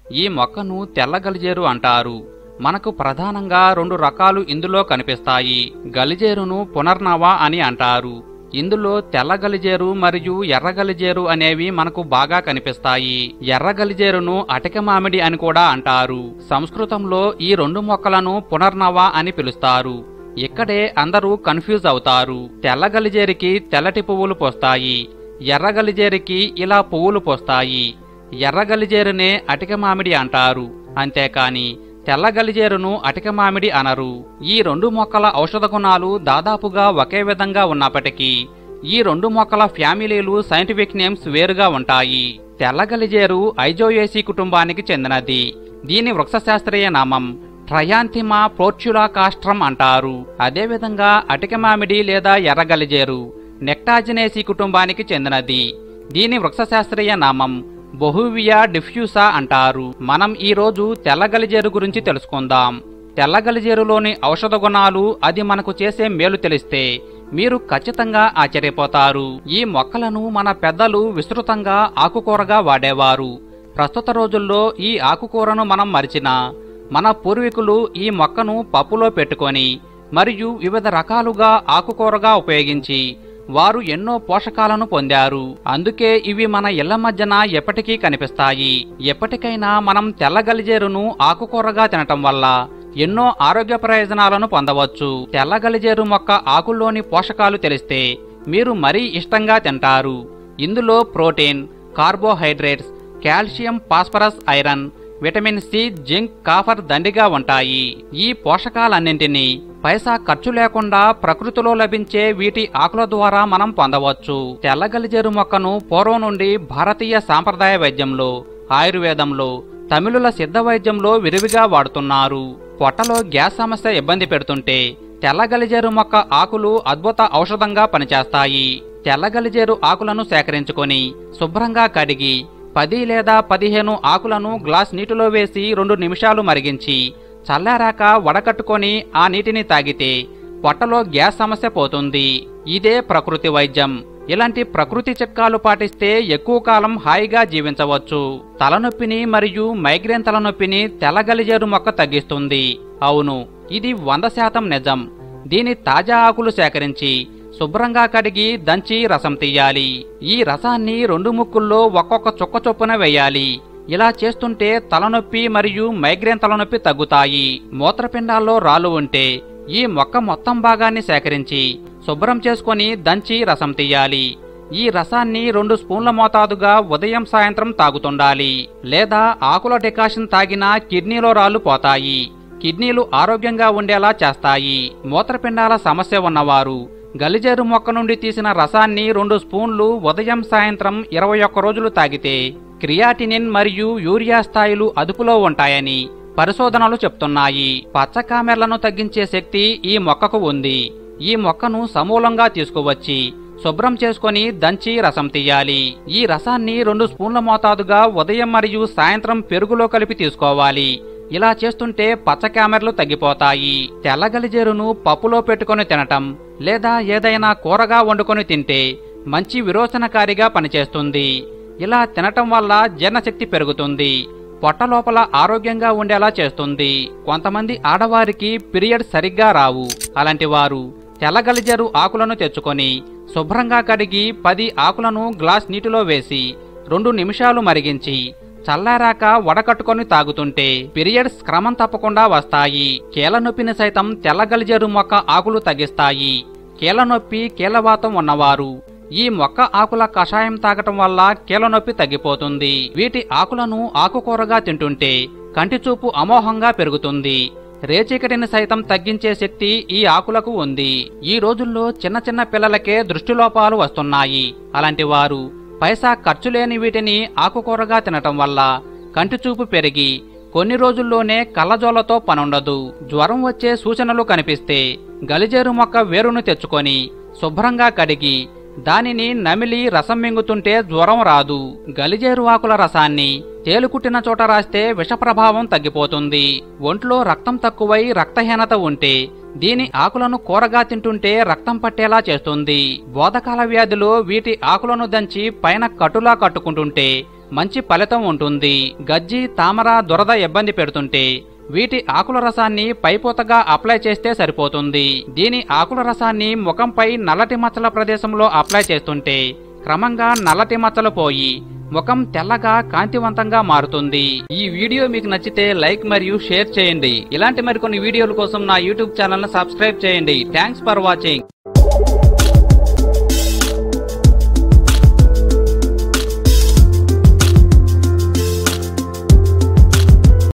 ఈ మొక్కను తెల్ల గలిజేరు అంటారు మనకు ప్రధానంగా రెండు రకాలు ఇందులో కనిపిస్తాయి గలిజేరును పునర్నవ అని అంటారు ఇందులో తెల్ల గలిజేరు మరియు ఎర్ర గలిజేరు అనేవి మనకు బాగా కనిపిస్తాయి ఎర్ర గలిజేరును అటిక మామిడి అని కూడా అంటారు సంస్కృతంలో ఈ రెండు మొక్కలను పునర్నవ అని పిలుస్తారు ఇక్కడే అందరూ కన్ఫ్యూజ్ అవుతారు తెల్ల గలిజేరికి తెల్లటి పువ్వులు పోస్తాయి ఎర్ర గలిజేరికి ఇలా పువ్వులు పోస్తాయి ఎర్ర గలిజేరునే అటిక మామిడి అంటారు అంతేకాని తెల్ల గలిజేరును అటిక మామిడి అనరు ఈ రెండు మొక్కల ఔషధ గుణాలు దాదాపుగా ఒకే విధంగా ఉన్నప్పటికీ ఈ రెండు మొక్కల ఫ్యామిలీలు సైంటిఫిక్ నేమ్స్ వేరుగా ఉంటాయి తెల్ల గలిజేరు ఐజోయేసి కుటుంబానికి చెందినది దీని వృక్షశాస్త్రీయ నామం ట్రయాంథిమా ప్రోర్చులా కాస్ట్రం అంటారు అదేవిధంగా అటిక మామిడి లేదా ఎర్ర గలిజేరు నెక్టాజినేసి కుటుంబానికి చెందినది దీని వృక్షశాస్త్రీయ నామం బొహువియా డిఫ్యూసా అంటారు మనం ఈ రోజు తెల్లగలిజేరు గురించి తెలుసుకుందాం తెల్లగలిజేరులోని ఔషధ గుణాలు అది మనకు చేసే మేలు తెలిస్తే మీరు ఖచ్చితంగా ఆశ్చర్యపోతారు ఈ మొక్కలను మన పెద్దలు విస్తృతంగా ఆకుకూరగా వాడేవారు ప్రస్తుత రోజుల్లో ఈ ఆకుకూరను మనం మరిచినా మన పూర్వీకులు ఈ మొక్కను పప్పులో పెట్టుకొని మరియు వివిధ రకాలుగా ఆకుకూరగా ఉపయోగించి వారు ఎన్నో పోషకాలను పొందారు అందుకే ఇవి మన ఇళ్ల మధ్యన ఎప్పటికీ కనిపిస్తాయి ఎప్పటికైనా మనం తెల్లగలిజేరును ఆకుకూరగా తినటం వల్ల ఎన్నో ఆరోగ్య ప్రయోజనాలను పొందవచ్చు తెల్లగలిజేరు మొక్క ఆకుల్లోని పోషకాలు తెలిస్తే మీరు మరీ ఇష్టంగా తింటారు ఇందులో protein carbohydrates calcium phosphorus iron vitamin C zinc copper దండిగా ఉంటాయి ఈ పోషకాలన్నింటినీ పైసా ఖర్చు లేకుండా ప్రకృతిలో లభించే వీటి ఆకుల ద్వారా మనం పొందవచ్చు తెల్లగలిజేరు మొక్కను పూర్వం నుండి భారతీయ సాంప్రదాయ వైద్యంలో ఆయుర్వేదంలో తమిళుల సిద్ధ వైద్యంలో విరివిగా వాడుతున్నారు పొట్టలో గ్యాస్ సమస్య ఇబ్బంది పెడుతుంటే తెల్లగలిజేరు మొక్క ఆకులు అద్భుత ఔషధంగా పనిచేస్తాయి తెల్లగలిజేరు ఆకులను సేకరించుకొని శుభ్రంగా కడిగి పది లేదా పదిహేను ఆకులను గ్లాస్ నీటిలో వేసి రెండు నిమిషాలు మరిగించి చల్లారాక వడకట్టుకొని ఆ నీటిని తాగితే పొట్టలో గ్యాస్ సమస్య పోతుంది ఇదే ప్రకృతి వైద్యం ఇలాంటి ప్రకృతి చిట్కాలు పాటిస్తే ఎక్కువ కాలం హాయిగా జీవించవచ్చు తలనొప్పిని మరియు మైగ్రేన్ తలనొప్పిని తెల్లగలిజేరు మొక్క తగ్గిస్తుంది అవును ఇది వంద శాతం నిజం దీని తాజా ఆకులు సేకరించి శుభ్రంగా కడిగి దంచి రసం తీయాలి ఈ రసాన్ని రెండు ముక్కుల్లో ఒక్కొక్క చుక్క చొప్పున వేయాలి ఇలా చేస్తుంటే తలనొప్పి మరియు మైగ్రేన్ తలనొప్పి తగ్గుతాయి మూత్రపిండాల్లో రాళ్ళు ఉంటే ఈ మొక్క మొత్తం భాగాన్ని సేకరించి శుభ్రం చేసుకొని దంచి రసం తీయాలి ఈ రసాన్ని రెండు స్పూన్ల మోతాదుగా ఉదయం సాయంత్రం తాగుతుండాలి లేదా ఆకుల డికాషన్ తాగినా కిడ్నీలో రాళ్ళు పోతాయి కిడ్నీలు ఆరోగ్యంగా ఉండేలా చేస్తాయి మూత్రపిండాల సమస్య ఉన్నవారు గలిజేరు మొక్క నుండి తీసిన రసాన్ని రెండు స్పూన్లు ఉదయం సాయంత్రం ఇరవై ఒక్క రోజులు తాగితే క్రియాటినిన్ మరియు యూరియా స్థాయిలు అదుపులో ఉంటాయని పరిశోధనలు చెప్తున్నాయి పచ్చకామెర్లను తగ్గించే శక్తి ఈ మొక్కకు ఉంది ఈ మొక్కను సమూలంగా తీసుకువచ్చి శుభ్రం చేసుకొని దంచి రసం తీయాలి ఈ రసాన్ని రెండు స్పూన్ల మోతాదుగా ఉదయం మరియు సాయంత్రం పెరుగులో కలిపి తీసుకోవాలి ఇలా చేస్తుంటే పచ్చకామెర్లు తగ్గిపోతాయి తెల్లగలిజేరును పప్పులో పెట్టుకొని తినటం లేదా ఏదైనా కూరగా వండుకొని తింటే మంచి విరోచనకారిగా పనిచేస్తుంది ఇలా తినటం వల్ల జీర్ణశక్తి పెరుగుతుంది పొట్ట లోపల ఆరోగ్యంగా ఉండేలా చేస్తుంది కొంతమంది ఆడవారికి పీరియడ్ సరిగ్గా రావు అలాంటి వారు తెల్లగలిజరు ఆకులను తెచ్చుకొని శుభ్రంగా కడిగి పది ఆకులను గ్లాస్ నీటిలో వేసి రెండు నిమిషాలు మరిగించి చల్లారాక వడకట్టుకొని తాగుతుంటే పీరియడ్స్ క్రమం తప్పకుండా వస్తాయి కీళ్ళ నొప్పిని సైతం తెల్లగలిజరు మొక్క ఆకులు తగ్గిస్తాయి కీళ్ళ నొప్పి కీళ్ళవాతం ఉన్నవారు ఈ మొక్క ఆకుల కషాయం తాగటం వల్ల కీళ్ళ నొప్పి తగ్గిపోతుంది వీటి ఆకులను ఆకుకూరగా తింటుంటే కంటి చూపు అమోఘంగా పెరుగుతుంది రేచీకటిని సైతం తగ్గించే శక్తి ఈ ఆకులకు ఉంది ఈ రోజుల్లో చిన్న చిన్న పిల్లలకే దృష్టిలోపాలు వస్తున్నాయి అలాంటి వారు పైసా ఖర్చు లేని వీటిని ఆకుకూరగా తినటం వల్ల కంటి చూపు పెరిగి కొన్ని రోజుల్లోనే కళ్ళజోలతో పనుండదు జ్వరం వచ్చే సూచనలు కనిపిస్తే గలిజేరు మొక్క వేరును తెచ్చుకొని శుభ్రంగా కడిగి దానిని నమిలి రసం మింగుతుంటే జ్వరం రాదు గలిజేరు ఆకుల రసాన్ని తేలుకుట్టిన చోట రాస్తే విష ప్రభావం తగ్గిపోతుంది ఒంట్లో రక్తం తక్కువై రక్తహీనత ఉంటే దీని ఆకులను కూరగా తింటుంటే రక్తం పట్టేలా చేస్తుంది బోధకాల వ్యాధిలో వీటి ఆకులను దంచి పైన కట్టులా కట్టుకుంటుంటే మంచి ఫలితం ఉంటుంది గజ్జి తామర దురద ఇబ్బంది పెడుతుంటే వీటి ఆకుల రసాన్ని పైపోతగా అప్లై చేస్తే సరిపోతుంది దీని ఆకుల రసాన్ని ముఖంపై నల్లటి మచ్చల ప్రదేశంలో అప్లై చేస్తుంటే క్రమంగా నల్లటి మచ్చలు పోయి ముఖం తెల్లగా కాంతివంతంగా మారుతుంది ఈ వీడియో మీకు నచ్చితే లైక్ మరియు షేర్ చేయండి ఇలాంటి మరికొన్ని వీడియోల కోసం నా యూట్యూబ్ ఛానల్ సబ్స్క్రైబ్ చేయండి థ్యాంక్స్ ఫర్ వాచింగ్